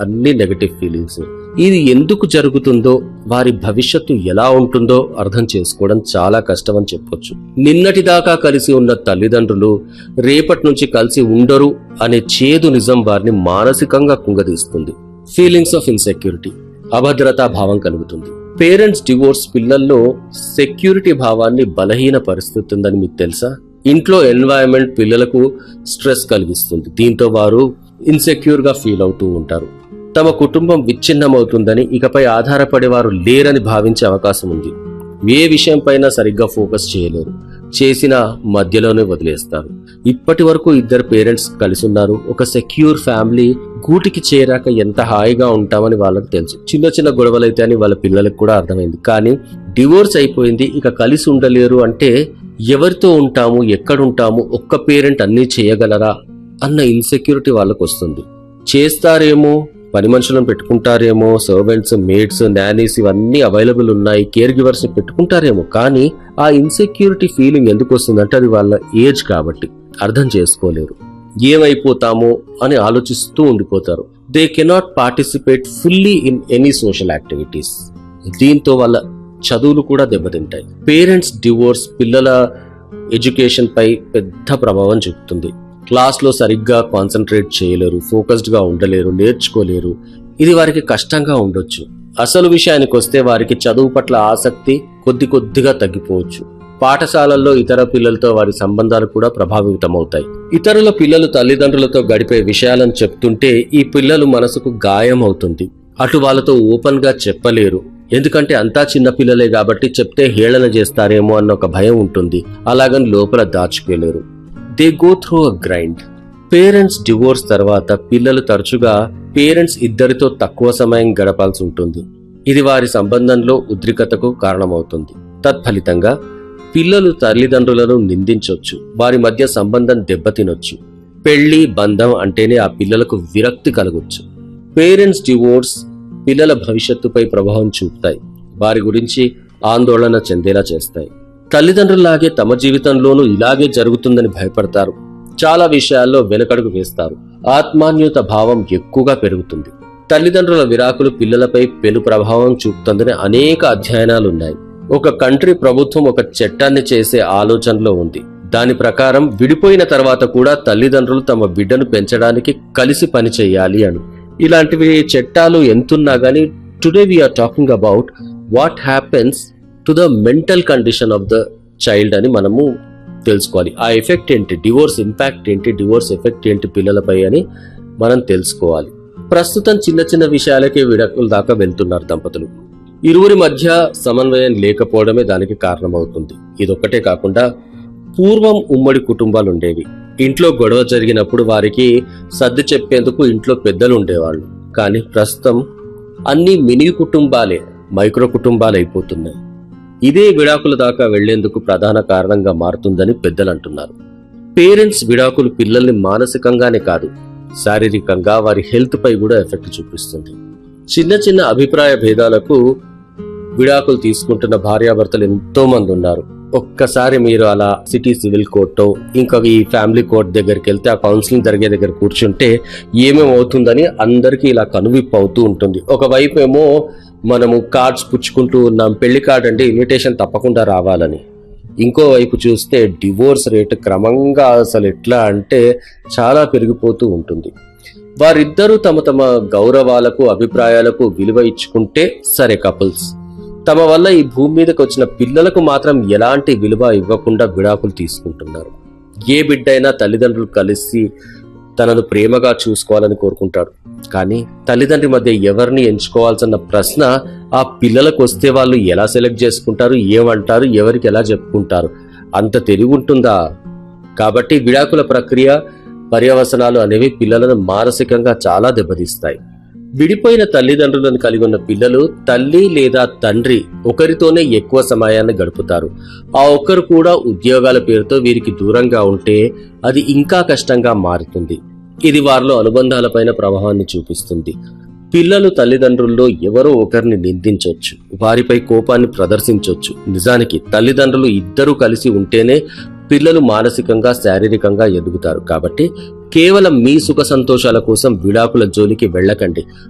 అన్ని negative feelings ఇది ఎందుకు జరుగుతుందో వారి భవిష్యత్తు ఎలా ఉంటుందో అర్థం చేసుకోవడం చాలా కష్టం అని చెప్పొచ్చు నిన్నటిదాకా కలిసి ఉన్న తల్లిదండ్రులు రేపటి నుంచి కలిసి ఉండరు అనే చేదు నిజం వారిని మానసికంగా కుంగదీస్తుంది ఫీలింగ్స్ ఆఫ్ ఇన్సెక్యూరిటీ అభద్రతా భావం కలుగుతుంది పేరెంట్స్ డివోర్స్ పిల్లల్లో సెక్యూరిటీ భావాన్ని బలహీన పరిస్థితుందని మీకు తెలుసా ఇంట్లో ఎన్వైరన్మెంట్ పిల్లలకు స్ట్రెస్ కలిగిస్తుంది దీంతో వారు ఇన్సెక్యూర్ గా ఫీల్ అవుతూ ఉంటారు తమ కుటుంబం విచ్ఛిన్నమవుతుందని ఇకపై ఆధారపడేవారు లేరని భావించే అవకాశం ఉంది ఏ విషయంపైన సరిగ్గా ఫోకస్ చేయలేరు చేసిన మధ్యలోనే వదిలేస్తారు ఇప్పటి వరకు ఇద్దరు పేరెంట్స్ కలిసి ఉన్నారు ఒక సెక్యూర్ ఫ్యామిలీ గూటికి చేరాక ఎంత హాయిగా ఉంటామని వాళ్ళకి తెలుసు చిన్న చిన్న గొడవలైతే అని వాళ్ళ పిల్లలకు కూడా అర్థమైంది కానీ డివోర్స్ అయిపోయింది ఇక కలిసి ఉండలేరు అంటే ఎవరితో ఉంటాము ఎక్కడుంటాము ఒక్క పేరెంట్ అన్నీ చేయగలరా అన్న ఇన్సెక్యూరిటీ వాళ్ళకు వస్తుంది చేస్తారేమో పని మనుషులను పెట్టుకుంటారేమో సర్వెంట్స్ మేడ్స్ నానీస్ ఇవన్నీ అవైలబుల్ ఉన్నాయి కేర్ గివర్స్ ని పెట్టుకుంటారేమో కానీ ఆ ఇన్సెక్యూరిటీ ఫీలింగ్ ఎందుకు వస్తుందంటే అది వాళ్ళ ఏజ్ కాబట్టి అర్థం చేసుకోలేరు ఏమైపోతామో అని ఆలోచిస్తూ ఉండిపోతారు they cannot participate fully in any social activities దీంతో వాళ్ళ చదువులు కూడా దెబ్బతింటాయి పేరెంట్స్ డివోర్స్ పిల్లల ఎడ్యుకేషన్ పై పెద్ద ప్రభావం చూపుతుంది క్లాస్ లో సరిగ్గా కాన్సన్ట్రేట్ చేయలేరు ఫోకస్డ్ గా ఉండలేరు నేర్చుకోలేరు ఇది వారికి కష్టంగా ఉండొచ్చు అసలు విషయానికి వస్తే వారికి చదువు పట్ల ఆసక్తి కొద్ది కొద్దిగా తగ్గిపోవచ్చు పాఠశాలల్లో ఇతర పిల్లలతో వారి సంబంధాలు కూడా ప్రభావితమవుతాయి ఇతరుల పిల్లలు తల్లిదండ్రులతో గడిపే విషయాలను చెప్తుంటే ఈ పిల్లలు మనసుకు గాయం అవుతుంది అటు వాళ్ళతో ఓపెన్ గా చెప్పలేరు ఎందుకంటే అంతా చిన్న పిల్లలే కాబట్టి చెప్తే హేళన చేస్తారేమో అన్న ఒక భయం ఉంటుంది అలాగని లోపల దాచుకోలేరు they go through a grind parents divorce తర్వాత పిల్లలు తరచుగా పేరెంట్స్ ఇద్దరితో తక్కువ సమయం గడపాల్సి ఉంటుంది ఇది వారి సంబంధంలో ఉద్రిక్తతకు కారణమవుతుంది తత్ఫలితంగా పిల్లలు తల్లిదండ్రులను నిందించొచ్చు వారి మధ్య సంబంధం దెబ్బతినొచ్చు పెళ్లి బంధం అంటేనే ఆ పిల్లలకు విరక్తి కలగొచ్చు పేరెంట్స్ డివోర్స్ పిల్లల భవిష్యత్తుపై ప్రభావం చూపుతాయి వారి గురించి ఆందోళన చెందేలా చేస్తాయి తల్లిదండ్రుల్లాగే తమ జీవితంలోనూ ఇలాగే జరుగుతుందని భయపడతారు చాలా విషయాల్లో వెనకడుగు వేస్తారు ఆత్మాన్యూత భావం ఎక్కువగా పెరుగుతుంది తల్లిదండ్రుల విరాకులు పిల్లలపై పెను ప్రభావం చూపుతుందని అనేక అధ్యయనాలున్నాయి ఒక కంట్రీ ప్రభుత్వం ఒక చట్టాన్ని చేసే ఆలోచనలో ఉంది దాని ప్రకారం విడిపోయిన తర్వాత కూడా తల్లిదండ్రులు తమ బిడ్డను పెంచడానికి కలిసి పని చేయాలి అని ఇలాంటివి చట్టాలు ఎంతున్నా గానీ today we are talking about what happens to the mental condition of the child అని మనము తెలుసుకోవాలి ఆ ఎఫెక్ట్ ఏంటి డివోర్స్ ఇంపాక్ట్ ఏంటి డివోర్స్ ఎఫెక్ట్ ఏంటి పిల్లలపై అని మనం తెలుసుకోవాలి ప్రస్తుతం చిన్న చిన్న విషయాలకే విడాకుల దాకా వెళ్తున్నారు దంపతులు ఇరువురి మధ్య సమన్వయం లేకపోవడమే దానికి కారణమవుతుంది ఇదొక్కటే కాకుండా పూర్వం ఉమ్మడి కుటుంబాలు ఉండేవి ఇంట్లో గొడవ జరిగినప్పుడు వారికి సర్ది చెప్పేందుకు ఇంట్లో పెద్దలు ఉండేవాళ్ళు కానీ ప్రస్తుతం అన్ని మినీ కుటుంబాలే మైక్రో కుటుంబాలు అయిపోతున్నాయి ఇదే విడాకుల దాకా వెళ్లేందుకు ప్రధాన కారణంగా మారుతుందని పెద్దలు అంటున్నారు పేరెంట్స్ విడాకులు పిల్లల్ని మానసికంగానే కాదు శారీరకంగా వారి హెల్త్ పై కూడా ఎఫెక్ట్ చూపిస్తుంది చిన్న చిన్న అభిప్రాయ భేదాలకు విడాకులు తీసుకుంటున్న భార్యాభర్తలు ఎంతో మంది ఉన్నారు ఒక్కసారి మీరు అలా సిటీ సివిల్ కోర్టు ఇంకా ఈ ఫ్యామిలీ కోర్ట్ దగ్గరికి వెళ్తే ఆ కౌన్సిలింగ్ జరిగే దగ్గర కూర్చుంటే ఏమేమవుతుందని అందరికీ ఇలా కనువిప్పు అవుతూ ఉంటుంది ఒకవైపు ఏమో మనము కార్డ్స్ పుచ్చుకుంటూ ఉన్నాం పెళ్లి కార్డ్ అంటే ఇన్విటేషన్ తప్పకుండా రావాలని ఇంకో వైపు చూస్తే డివోర్స్ రేటు క్రమంగా అసలు ఎట్లా అంటే చాలా పెరిగిపోతూ ఉంటుంది వారిద్దరూ తమ తమ గౌరవాలకు అభిప్రాయాలకు విలువ ఇచ్చుకుంటే సరే కపుల్స్ తమ వల్ల ఈ భూమి మీదకి వచ్చిన పిల్లలకు మాత్రం ఎలాంటి విలువ ఇవ్వకుండా విడాకులు తీసుకుంటున్నారు ఏ బిడ్డైనా తల్లిదండ్రులు కలిసి తనను ప్రేమగా చూసుకోవాలని కోరుకుంటాడు కానీ తల్లిదండ్రి మధ్య ఎవరిని ఎంచుకోవాల్సిన ప్రశ్న ఆ పిల్లలకు వస్తే వాళ్ళు ఎలా సెలెక్ట్ చేసుకుంటారు ఏమంటారు ఎవరికి ఎలా చెప్పుకుంటారు అంత తెలివి ఉంటుందా కాబట్టి విడాకుల ప్రక్రియ పర్యవసనాలు అనేవి పిల్లలను మానసికంగా చాలా దెబ్బతీస్తాయి విడిపోయిన తల్లిదండ్రులను కలిగి ఉన్న పిల్లలు తల్లి లేదా తండ్రి ఒకరితోనే ఎక్కువ సమయాన్ని గడుపుతారు ఆ ఒక్కరు కూడా ఉద్యోగాల పేరుతో వీరికి దూరంగా ఉంటే అది ఇంకా కష్టంగా మారుతుంది ఇది వారిలో అనుబంధాలపైన ప్రభావాన్ని చూపిస్తుంది పిల్లలు తల్లిదండ్రుల్లో ఎవరో ఒకరిని నిందించవచ్చు వారిపై కోపాన్ని ప్రదర్శించవచ్చు నిజానికి తల్లిదండ్రులు ఇద్దరూ కలిసి ఉంటేనే పిల్లలు మానసికంగా శారీరకంగా ఎదుగుతారు కాబట్టి కేవలం మీ సుఖ సంతోషాల కోసం విడాకుల జోలికి వెళ్ళకండి